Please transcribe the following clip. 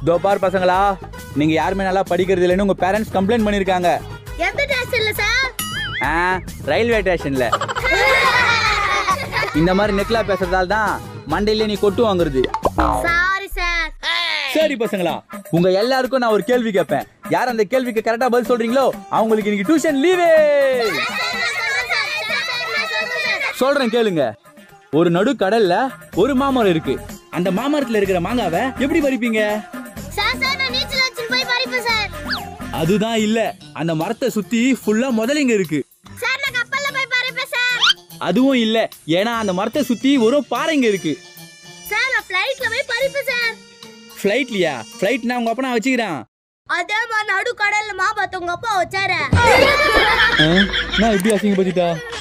தோ பார் பசங்களா நீங்க யாருமே நல்லா படிக்கிறது இல்லைன்னு உங்க பேரண்ட்ஸ் கம்ப்ளைண்ட் பண்ணிருக்காங்க எந்த டேஸ்ட்ல சார் ஆ ரயில்வே ஸ்டேஷன்ல இந்த மாதிரி நெக்லா பேசுறதால தான் மண்டையில நீ கொட்டு வாங்குறது சாரி சார் சரி பசங்களா உங்க எல்லாருக்கும் நான் ஒரு கேள்வி கேட்பேன் யார் அந்த கேள்விக்கு கரெக்டா பதில் சொல்றீங்களோ அவங்களுக்கு இன்னைக்கு டியூஷன் லீவே சொல்றேன் கேளுங்க ஒரு நடு கடல்ல ஒரு மாமரம் இருக்கு அந்த மாமரத்துல இருக்கிற மாங்காவை எப்படி பறிப்பீங்க சார் சார் நான் நீச்சல் அடிச்சு போய் பறிப்பேன் சார் அதுதான் இல்ல அந்த மரத்தை சுத்தி ஃபுல்லா முதலைங்க இருக்கு சார் நான் கப்பல்ல போய் பறிப்பேன் சார் அதுவும் இல்ல ஏன்னா அந்த மரத்தை சுத்தி ஒரு பாறைங்க இருக்கு சார் நான் ஃப்ளைட்ல போய் பறிப்பேன் சார் ஃபிளைட்லயா ஃபிளைட் நான் உங்க அப்பா நான் வச்சுக்கிறேன் அதே மாதிரி நடு கடல்ல மாபாத்த உங்க அப்பா வச்சாரு நான் இப்படி அசிங்கப்பட்டுட்டா